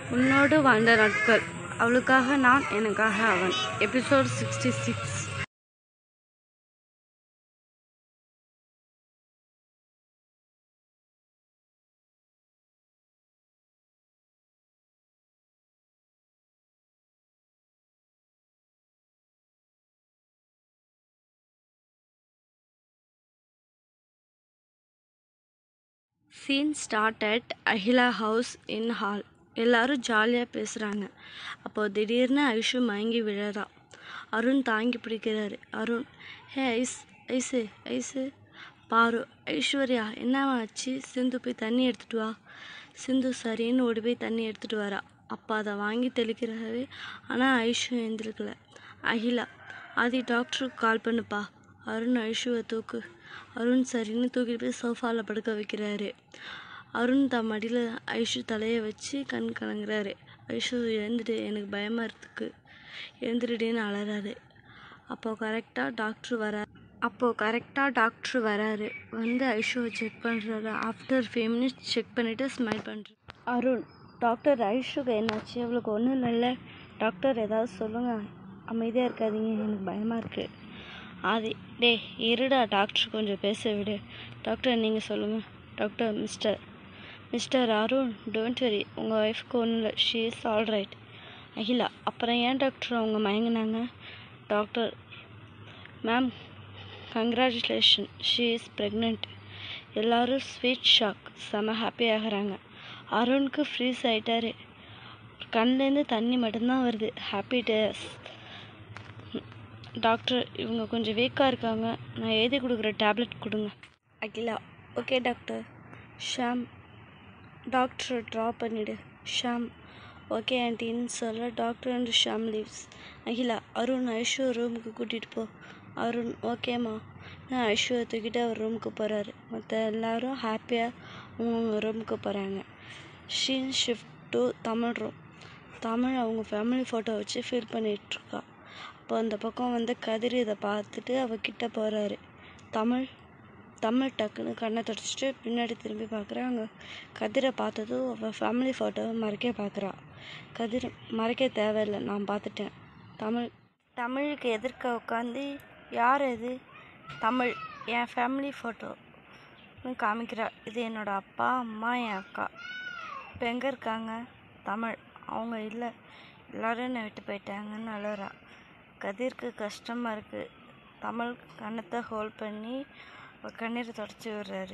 உன்னோடு வாழ்ந்த நாட்கள் அவளுக்காக நான் எனக்காக அவன் episode sixty six scene start at Akila house in hall எல்லாரும் ஜாலியாக பேசுகிறாங்க அப்போ திடீர்னு ஐஷு மயங்கி விழறா அருண் தாங்கி பிடிக்கிறாரு அருண் ஹே ஐஸ் ஐஸு ஐஸு பாரு ஐஸ்வர்யா என்னவாச்சு சிந்து போய் தண்ணி எடுத்துட்டு வா சிந்து சரின்னு ஓடி போய் தண்ணி எடுத்துட்டு வரா அப்பா அதை வாங்கி தெளிக்கிறாரு ஆனால் ஐஷு எழுந்திருக்கல அகிலா ஆதி டாக்டருக்கு கால் பண்ணுப்பா அருண் ஐஷுவை தூக்கு அருண் சரின்னு தூக்கிட்டு போய் சோஃபாவில் படுக்க வைக்கிறாரு அருண் தன் மடியில் ஐஷு தலையை வச்சு கண் கலங்குறாரு ஐஷு எழுந்துட்டு எனக்கு பயமாக இருக்கு எழுந்துடுன்னு அலறாரு அப்போ கரெக்டாக டாக்டர் வர அப்போது கரெக்டாக டாக்டர் வராரு வந்து ஐஷுவை செக் பண்ணுறாரு ஆஃப்டர் ஃபைவ் மினிட்ஸ் செக் பண்ணிவிட்டு ஸ்மைல் பண்ணுறாரு அருண் டாக்டர் ஐஷுக்கு என்னாச்சு அவளுக்கு ஒன்றும் இல்லைல்ல டாக்டர் ஏதாவது சொல்லுங்கள் அமைதியாக இருக்காதீங்க எனக்கு பயமாக இருக்குது ஆதி டே இருடா டாக்டர் கொஞ்சம் பேச விடு டாக்டர் நீங்கள் சொல்லுங்கள் doctor mister mister Arun don't worry உங்கள் ஒய்ஃப்க்கு ஒன்றும் இல்லை she is all right Akila அப்புறம் ஏன் டாக்டர் அவங்க மயங்கினாங்க doctor ma'am congratulation she is pregnant எல்லோரும் ஸ்வீட் ஷாக் செம ஹாப்பி ஆகிறாங்க அருணுக்கு ஃப்ரீஸ் ஆகிட்டாரு கண்லேருந்து தண்ணி மட்டும்தான் வருது ஹாப்பி டேஸ் டாக்டர் இவங்க கொஞ்சம் வீக்காக இருக்காங்க நான் எழுதி கொடுக்குற டேப்லெட் கொடுங்க அகிலா ஓகே டாக்டர் ஷாம் டாக்டரை ட்ரா பண்ணிவிடு ஷாம் ஓகே ஆண்டின்னு சொல்ல doctor and Sham leaves Akila Arun Aishu ரூமுக்கு கூட்டிகிட்டு போ அருண் ஓகேம்மா நான் ஐஷுவை தூக்கிட்டு அவர் ரூமுக்கு போகிறாரு மற்ற எல்லாரும் ஹாப்பியாக அவங்க ரூமுக்கு போகிறாங்க scene shift to Tamil room Tamil அவங்க ஃபேமிலி ஃபோட்டோ வச்சு ஃபீல் பண்ணிகிட்ருக்கா அப்போ அந்த பக்கம் வந்து கதிர் இதை பார்த்துட்டு அவகிட்ட போகிறாரு தமிழ் தமிழ் டக்குன்னு கண்ணை தொடச்சிட்டு பின்னாடி திரும்பி பார்க்குறா அங்கே கதிரை பார்த்ததும் அவள் ஃபேமிலி ஃபோட்டோவை மறைக்க பார்க்குறா கதிர் மறைக்க தேவையில்லை நான் பார்த்துட்டேன் தமிழ் தமிழுக்கு எதிர்க்க உட்காந்து யார் இது தமிழ் என் ஃபேமிலி ஃபோட்டோ காமிக்கிறா இது என்னோட அப்பா அம்மா என் அக்கா இப்போ எங்கே இருக்காங்க தமிழ் அவங்க இல்லை எல்லோரும் என்னை விட்டு போயிட்டாங்கன்னு அழுறா கதிருக்கு கஷ்டமாக இருக்குது தமிழ் கண்ணத்தை ஹோல்ட் பண்ணி கண்ணீரை தொடச்சி விடுறாரு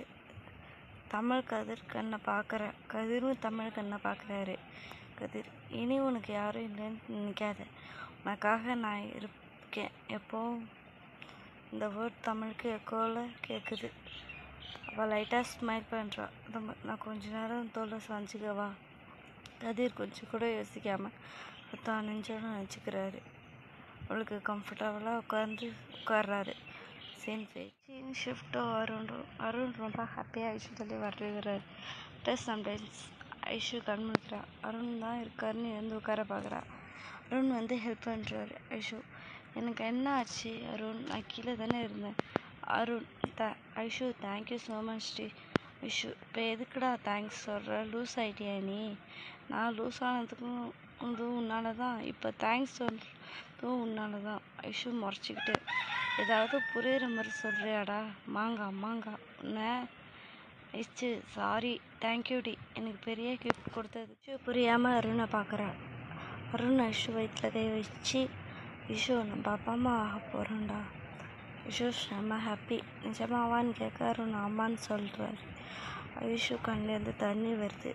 தமிழ் கதிர் கண்ணை பார்க்குற கதிரும் தமிழ் கண்ணை பார்க்குறாரு கதிர் இனி உனக்கு யாரும் இல்லைன்னு நினைக்காத உனக்காக நான் இருக்கேன் எப்போவும் இந்த வேர்ட் தமிழுக்கு எக்கோவில் கேட்குது அவள் லைட்டாக ஸ்மைல் பண்ணுறா நான் கொஞ்ச நேரம் தோலை சாஞ்சிக்கவா கதிர் கொஞ்சம் கூட யோசிக்காமல் தான் நெஞ்சோடு நினச்சிக்கிறாரு அவளுக்கு கம்ஃபர்டபுளாக உட்காந்து உட்கார்றாரு சேம் ஃபேஸ் சீன் ஷிஃப்ட்டோ அருண் அருண் ரொம்ப ஹாப்பியாக ஐஷு சொல்லி வரவேற்கிறார் ப்ளஸ் சம்டைம்ஸ் ஐஷு கண்முழிக்கிறா அருண் தான் இருக்காருன்னு எழுந்து உட்கார பார்க்குறா அருண் வந்து ஹெல்ப் பண்ணுறாரு ஐஷு எனக்கு என்ன ஆச்சு அருண் நான் கீழே தானே இருந்தேன் அருண் த ஐஷு தேங்க்யூ ஸோ மச் டி ஐஷு இப்போ எதுக்குடா தேங்க்ஸ் சொல்கிற லூஸ் ஆகிட்டியா நீ நான் லூஸ் ஆனதுக்கும் இதுவும் உன்னால தான் இப்போ தேங்க்ஸ் சொல்றதும் உன்னால தான் ஐஷு முறைச்சிக்கிட்டு ஏதாவது புரியுற மாதிரி சொல்கிறியாடா மாங்கா மாங்கா உன்னை ஐச்சு சாரி தேங்க்யூடி எனக்கு பெரிய கிஃப்ட் கொடுத்தது ஐஷு புரியாமல் அருணை பார்க்குறா அருண் ஐஷு வயிற்றில் கை வச்சு ஐஷு நம்ம அப்பா அம்மா ஆக போகிறோம்டா ஐஷு செம்ம ஹாப்பி நிஜமாவான்னு கேட்க அருண் ஆமான்னு சொல்கிறார் ஐஷு கண்லேருந்து தண்ணி வருது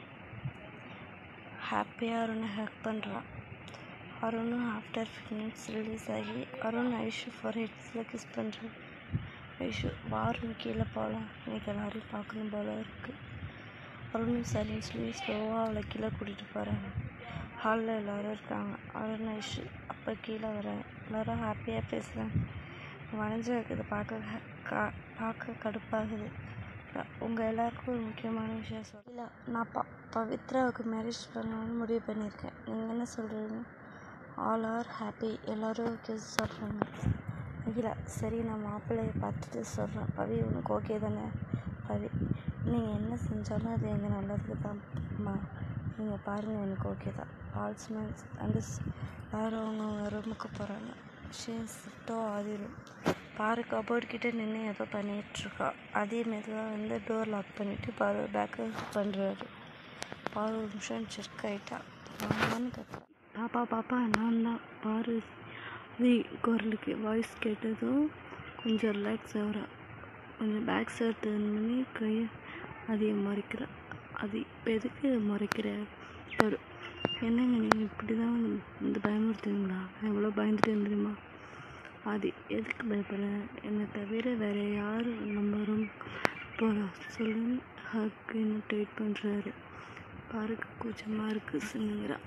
ஹாப்பியாக அருணை ஹெல்ப் பண்ணுறான் அருணும் ஆஃப்டர் மினிட்ஸ் ரிலீஸ் ஆகி அருண் ஐஷு ஃபோர் ஹெட்ஸில் கிஸ் பண்ணுறாரு ஐஷு வாரும் கீழே போகலாம் எனக்கு எல்லாரையும் பார்க்கணும் போல இருக்குது அருணும் சரின்னு சொல்லி ஸ்லோவாக அவளை கீழே கூட்டிகிட்டு போகிறாங்க ஹாலில் எல்லோரும் இருக்காங்க அருண் ஐஷு அப்போ கீழே வராங்க எல்லோரும் ஹாப்பியாக பேசுகிறாங்க வளைஞ்சு இருக்குது பார்க்க கா பார்க்க கடுப்பாகுது உங்கள் எல்லாருக்கும் ஒரு முக்கியமான விஷயம் சொல்ல நான் ப பவித்ராவுக்கு மேரேஜ் பண்ணணும்னு முடிவு பண்ணியிருக்கேன் நீங்கள் என்ன சொல்கிறீங்க ஆல் ஆர் ஹாப்பி எல்லோரும் ஓகே சொல்கிறாங்க அகிலா சரி நான் மாப்பிள்ளையை பார்த்துட்டு சொல்கிறேன் பவி உனக்கு ஓகே தானே பவி நீங்கள் என்ன செஞ்சாலும் அது எங்கள் நல்லதுக்கு தான்மா நீங்கள் பாருங்கள் எனக்கு ஓகே தான் ஆல் ஸ்மெல்ஸ் அந்த யாரும் அவங்க அவங்க ரூமுக்கு போகிறாங்க ஷேன் சிட்டோ ஆதிரும் பாரு கபோர்ட் கிட்ட நின்று ஏதோ பண்ணிகிட்ருக்கா அதே மெதுவாக வந்து டோர் லாக் பண்ணிவிட்டு பாரு பேக்கை பண்ணுறாரு பாரு ஒரு நிமிஷம் செக் ஆகிட்டா ஆமான்னு கத்துறா பாப்பா பாப்பா நான் தான் பாரு அது குரலுக்கு வாய்ஸ் கேட்டதும் கொஞ்சம் ரிலாக்ஸ் ஆகிறா கொஞ்சம் பேக் சைடு டர்ன் பண்ணி கையை அதையை மறைக்கிறா அது இப்போ எதுக்கு மறைக்கிற பாரு என்னங்க நீங்கள் இப்படி தான் வந்து பயமுறுத்துவீங்களா நான் எவ்வளோ பயந்துட்டேன் தெரியுமா அது எதுக்கு பயப்படுறேன் என்னை தவிர வேறு யார் நம்ம ரூம் போகிறா சொல்லுன்னு ஹக் என்ன டைட் பண்ணுறாரு பாருக்கு கூச்சமாக இருக்குது சின்னுங்கிறா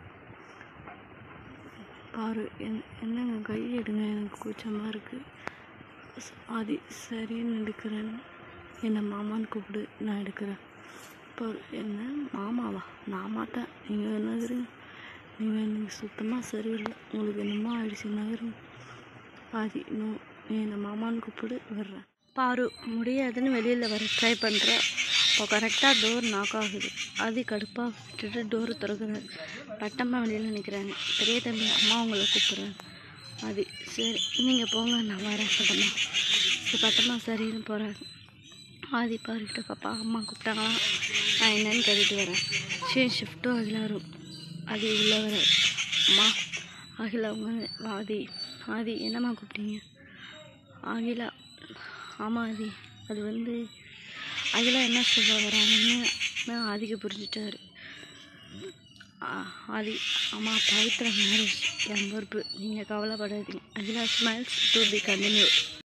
பாரு என் என்னங்க கை எடுங்க எனக்கு கூச்சமாக இருக்குது அது சரின்னு எடுக்கிறேன் என்னை மாமான்னு கூப்பிடு நான் எடுக்கிறேன் பாரு என்ன மாமாவா நான் மாட்டேன் நீங்கள் நகருங்க நீங்கள் எனக்கு சுத்தமாக சரியில்லை உங்களுக்கு என்னமோ ஆயிடுச்சு நகருங்க ஆதி நோ நீ என்னை மாமான்னு கூப்பிடு வர்றேன் பாரு முடியாதுன்னு வெளியில் வர ட்ரை பண்ணுறா இப்போ கரெக்டாக டோர் நாக் ஆகுது ஆதி கடுப்பாக விட்டுட்டு டோரை திறக்கிறாரு பட்டம்மா வெளியில் நிற்கிறாங்க பெரிய தம்பி அம்மா உங்களை கூப்பிட்றாங்க அது சரி நீங்கள் போங்க நான் வரேன் பட்டம்மா சரி பட்டம்மா சரின்னு போகிறாங்க ஆதி பாருக்கிட்ட பாப்பா அம்மா கூப்பிட்டாங்களா நான் என்னன்னு கேட்டுட்டு வரேன் சரி ஷிஃப்ட்டும் அகிலா வரும் அது உள்ளே வர அம்மா அகிலா அவங்க ஆதி ஆதி என்னம்மா கூப்பிட்டீங்க அகிலா ஆமாம் ஆதி அது வந்து அகிலா என்ன சொல்ல வராங்கன்னு ஆதிக்கு புரிஞ்சிட்டாரு ஆதி அம்மா பவித்ரா மேரேஜ் என் பொறுப்பு நீங்கள் கவலைப்படாதீங்க Akila smiles to be continue